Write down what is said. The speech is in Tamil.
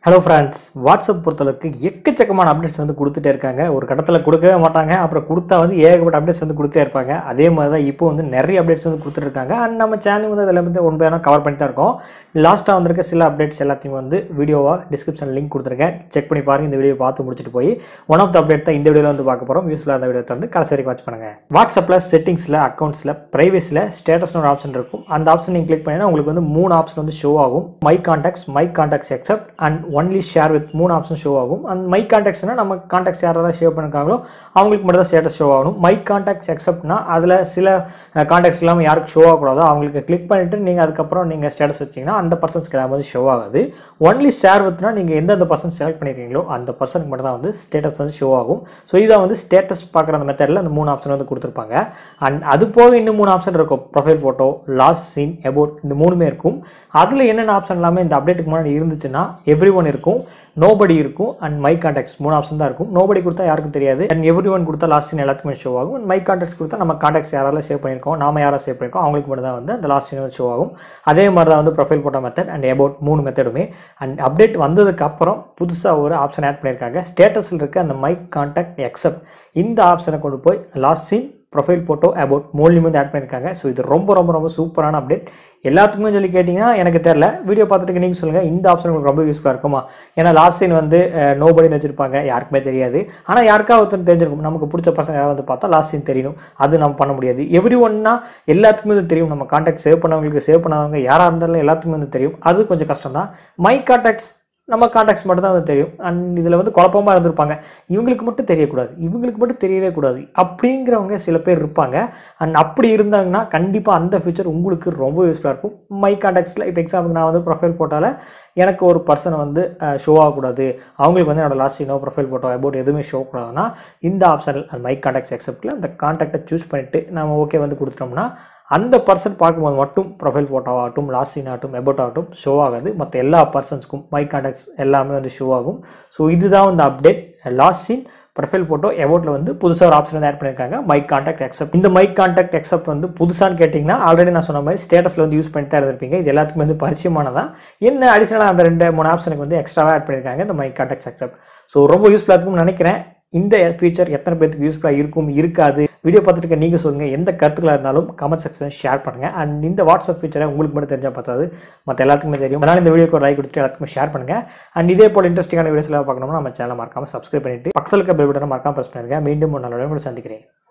ஹலோ ஃப்ரெண்ட்ஸ் வாட்ஸ்அப் பொறுத்தளவுக்கு எக்கச்சக்கமான அப்டேட்ஸ் வந்து கொடுத்துட்டே இருக்காங்க ஒரு கட்டத்தில் கொடுக்கவே மாட்டாங்க அப்புறம் கொடுத்தா வந்து ஏகப்பட்ட அப்டேட்ஸ் வந்து கொடுத்துட்டே இருப்பாங்க அதே மாதிரி தான் இப்போ வந்து நிறைய அப்டேட்ஸ் வந்து கொடுத்துட்டு இருக்காங்க அண்ட் நம்ம சேனல் வந்து அதில் வந்து ஒன் பை கவர் பண்ணிட்டு தான் இருக்கோம் லாஸ்ட்டாக வந்திருக்க சில அப்டேட்ஸ் எல்லாத்தையும் வந்து வீடியோவாக டிஸ்கிரிப்ஷன் லிங்க் கொடுத்துருக்கேன் செக் பண்ணி பாருங்க இந்த வீடியோ பார்த்து முடிச்சுட்டு போய் ஒன் ஆஃப் த அப்டேட் தான் இந்த வீடியோவில் வந்து பார்க்க போகிறோம் யூஸ்ஃபுல்லாக அந்த வீடியோ வந்து கடைசி வரைக்கும் வாட்ச் பண்ணுங்க வாட்ஸ்அப்பில் செட்டிங்ஸில் அக்கௌண்ட்ஸில் ப்ரைவேஸில் ஸ்டேட்டஸ்னு ஒரு ஆப்ஷன் இருக்கும் அந்த ஆப்ஷன் நீங்கள் கிளிக் பண்ணினா உங்களுக்கு வந்து மூணு ஆப்ஷன் வந்து ஷோ ஆகும் my contacts my contacts except and only share with மூணு ஆப்ஷன் ஷோ ஆகும் அண்ட் மை கான்டாக்ட்ஸ்னா நம்ம கான்டாக்ட்ஸ் யாரெல்லாம் ஷேர் பண்ணிருக்காங்களோ அவங்களுக்கு மட்டும் தான் ஸ்டேட்டஸ் ஷோ ஆகணும் மை கான்டாக்ட்ஸ் எக்ஸப்ட்னா அதில் சில கான்டாக்ட்ஸ் இல்லாமல் யாருக்கு ஷோ ஆகக்கூடாதோ அவங்களுக்கு கிளிக் பண்ணிட்டு நீங்கள் அதுக்கப்புறம் நீங்கள் ஸ்டேட்டஸ் வச்சிங்கன்னா அந்த பர்சன்ஸ்க்கு எல்லாம் வந்து ஷோ ஆகாது ஒன்லி ஷேர் வித்னா நீங்கள் எந்தெந்த பர்சன் செலக்ட் பண்ணியிருக்கீங்களோ அந்த பர்சனுக்கு மட்டும் தான் வந்து ஸ்டேட்டஸ் வந்து ஷோ ஆகும் ஸோ இதான் வந்து ஸ்டேட்டஸ் பார்க்குற அந்த மெத்தடில் அந்த மூணு ஆப்ஷன் வந்து கொடுத்துருப்பாங்க அண்ட் அது போக இன்னும் மூணு ஆப்ஷன் இருக்கும் profile photo last seen about இந்த மூணுமே இருக்கும் அதில் என்னென்ன ஆப்ஷன் எல்லாமே இந்த அப்டேட்டுக்கு முன்னாடி இருந்துச்சுன்னா எவ்ரி ஒன் இருக்கும் நோபடி இருக்கும் அண்ட் மை கான்டாக்ட்ஸ் மூணு ஆப்ஷன் தான் இருக்கும் நோபடி கொடுத்தா யாருக்கும் தெரியாது அண்ட் எவ்ரி ஒன் கொடுத்தா லாஸ்ட் சீன் எல்லாத்துக்குமே ஷோ ஆகும் அண்ட் மை கான்டாக்ட்ஸ் கொடுத்தா நம்ம கான்டாக்ட்ஸ் யாரெல்லாம் சேவ் பண்ணியிருக்கோம் நாம யாரை சேவ் பண்ணியிருக்கோம் அவங்களுக்கு மட்டும் தான் வந்து அந்த லாஸ்ட் சீன் வந்து ஷோ ஆகும் அதே மாதிரி தான் வந்து profile photo method and about மூணு மெத்தடுமே அண்ட் அப்டேட் வந்ததுக்கு அப்புறம் புதுசாக ஒரு ஆப்ஷன் ஆட் பண்ணியிருக்காங்க ஸ்டேட்டஸில் இருக்க அந்த மை கான்டாக்ட் எக்ஸப்ட் இந்த ஆப்ஷனை கொண்டு போய் last seen profile photo about மூலியம் வந்து ஆட் பண்ணியிருக்காங்க ஸோ இது ரொம்ப ரொம்ப ரொம்ப சூப்பரான அப்டேட் எல்லாத்துக்குமே சொல்லி கேட்டிங்கன்னா எனக்கு தெரில வீடியோ பார்த்துட்டு நீங்கள் சொல்லுங்கள் இந்த ஆப்ஷன் உங்களுக்கு ரொம்ப யூஸ்ஃபுல்லாக இருக்குமா ஏன்னா லாஸ்ட் சீன் வந்து நோபடின்னு வச்சிருப்பாங்க யாருக்குமே தெரியாது ஆனால் யாருக்கா ஒருத்தர் தெரிஞ்சிருக்கும் நமக்கு பிடிச்ச பசங்க யாராவது வந்து பார்த்தா லாஸ்ட் சீன் தெரியணும் அது நம்ம பண்ண முடியாது எவ்ரி ஒன்னா எல்லாத்துக்குமே வந்து தெரியும் நம்ம கான்டாக்ட் சேவ் பண்ணவங்களுக்கு சேவ் பண்ணாதவங்க யாராக இருந்தாலும் எல்லாத்துக்குமே வந்து தெரியும் அது கொஞ்சம் கஷ்டம் தான் மை கான்டாக்ட்ஸ் நம்ம கான்டாக்ட்ஸ் மட்டும் தான் வந்து தெரியும் அண்ட் இதில் வந்து குழப்பமாக இருந்திருப்பாங்க இவங்களுக்கு மட்டும் தெரியக்கூடாது இவங்களுக்கு மட்டும் தெரியவே கூடாது அப்படிங்கிறவங்க சில பேர் இருப்பாங்க அண்ட் அப்படி இருந்தாங்கன்னா கண்டிப்பாக அந்த ஃபியூச்சர் உங்களுக்கு ரொம்ப யூஸ்ஃபுல்லாக இருக்கும் மை கான்டாக்ட்ஸில் இப்போ எக்ஸாம்பிள் நான் வந்து ப்ரொஃபைல் போட்டால எனக்கு ஒரு பர்சனை வந்து ஷோ ஆகக்கூடாது அவங்களுக்கு வந்து என்னோட லாஸ்ட் இன்னோ ப்ரொஃபைல் ஃபோட்டோ அபவுட் எதுவுமே ஷோ கூடாதுன்னா இந்த ஆப்ஷன் மை கான்டாக்ட்ஸ் எக்ஸப்ட்டில் அந்த கான்டாக்டை சூஸ் பண்ணிவிட்டு நம்ம ஓகே வந்து கொடுத்துட்டோம்னா அந்த பர்சன் பார்க்கும்போது மட்டும் ப்ரொஃபைல் ஃபோட்டோ ஆகட்டும் லாஸ்ட் சீன் ஆகட்டும் எபோட் ஆகட்டும் ஷோ ஆகாது மற்ற எல்லா பர்சன்ஸ்க்கும் மை கான்டாக்ட்ஸ் எல்லாமே வந்து ஷோ ஆகும் ஸோ இதுதான் வந்து update last seen profile photo எபோட்டில் வந்து புதுசாக ஒரு ஆப்ஷன் வந்து ஆட் பண்ணியிருக்காங்க மை கான்டாக்ட் எக்ஸப்ட் இந்த மை கான்டாக்ட் எக்ஸப்ட் வந்து புதுசான்னு கேட்டிங்கன்னா ஆல்ரெடி நான் சொன்ன மாதிரி ஸ்டேட்டஸில் வந்து யூஸ் பண்ணிட்டு தான் இருந்திருப்பீங்க இது எல்லாத்துக்குமே வந்து பரிச்சயமானதான் என்ன அடிஷனலாக அந்த ரெண்டு மூணு ஆப்ஷனுக்கு வந்து எக்ஸ்ட்ராவாக ஆட் பண்ணியிருக்காங்க இந்த மை கான்டாக்ட் எக்ஸப்ட் ஸோ ரொம்ப யூஸ்ஃபுல்லாக இருக்கும்னு நினைக்கிறேன் இந்த ஃபீச்சர் எத்தனை பேருக்கு யூஸ்ஃபுல்லாக இருக்கும் இருக்காது வீடியோ பார்த்துட்டு இருக்க நீங்கள் சொல்லுங்கள் எந்த கருத்துக்களாக இருந்தாலும் கமெண்ட் செக்ஷன் ஷேர் பண்ணுங்கள் அண்ட் இந்த வாட்ஸ்அப் ஃபீச்சரை உங்களுக்கு மட்டும் தெரிஞ்சால் பார்த்தாது மற்ற எல்லாத்துக்குமே தெரியும் அதனால் இந்த வீடியோக்கு ஒரு லைக் கொடுத்து எல்லாத்துக்குமே ஷேர் பண்ணுங்கள் அண்ட் இதே போல் இன்ட்ரெஸ்டிங்கான வீடியோஸ் எல்லாம் பார்க்கணும்னா நம்ம சேனல் மறக்காமல் சப்ஸ்கிரைப் பண்ணிட்டு பக்கத்தில் இருக்க பெல் பட்டனை மறக்காம ப்ரெஸ் பண்ணுங்க மீண்டும் ஒரு நல்ல வீடியோவில் சந்திக்கிறேன்